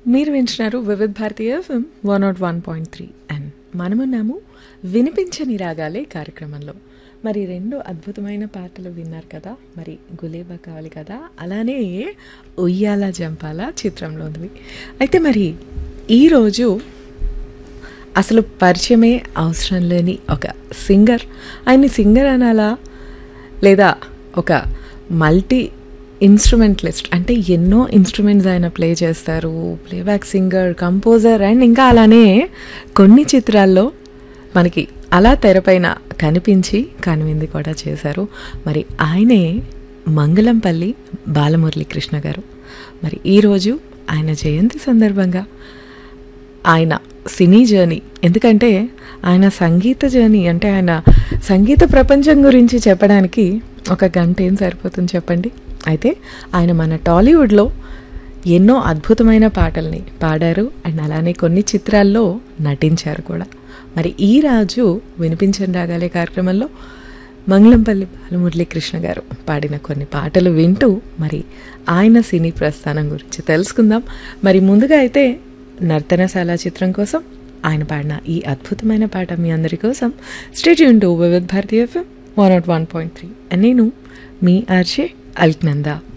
మీరు వింటున్నారు Vividh Bharati FM one naught one point three and మనమున్నాము వినిపించని రాగాలే కార్యక్రమంలో మరి రెండు అద్భుతమైన పాటలు విన్నారు కదా మరి గులేబా కావాలి కదా అలానే ఉయ్యాల జంపాల చిత్రంలోనివి అయితే మరి ఈరోజు అసలు పరిచయమే అవసరం లేని ఒక సింగర్ ఆయన్ని సింగర్ అనాలా లేదా ఒక మల్టీ ఇన్స్ట్రుమెంటలిస్ట్ అంటే ఎన్నో ఇన్స్ట్రుమెంట్స్ ఆయన ప్లే చేస్తారు ప్లేబ్యాక్ సింగర్ కంపోజర్ అండ్ ఇంకా అలానే కొన్ని చిత్రాల్లో మనకి అలా తెరపైన కనిపించి కనివింది కూడా చేశారు మరి ఆయనే మంగళంపల్లి బాలమురళీ కృష్ణ గారు మరి ఈరోజు ఆయన జయంతి సందర్భంగా ఆయన సినీ జర్నీ ఎందుకంటే ఆయన సంగీత జర్నీ అంటే ఆయన సంగీత ప్రపంచం గురించి చెప్పడానికి ఒక గంట ఏం సరిపోతుంది చెప్పండి అయితే ఆయన మన టాలీవుడ్లో ఎన్నో అద్భుతమైన పాటల్ని పాడారు అండ్ అలానే కొన్ని చిత్రాల్లో నటించారు కూడా మరి ఈ రాజు వినిపించని రాగాలే కార్యక్రమంలో మంగళంపల్లి బాలమురళీ కృష్ణ గారు పాడిన కొన్ని పాటలు వింటూ మరి ఆయన సినీ ప్రస్థానం గురించి తెలుసుకుందాం మరి ముందుగా అయితే నర్తనశాల చిత్రం కోసం ఆయన పాడిన ఈ అద్భుతమైన పాట మీ అందరి కోసం స్టేట్ యూన్ to Vividh Bharati FM one naught one point three నేను మీ ఆర్జే అల్క్నందా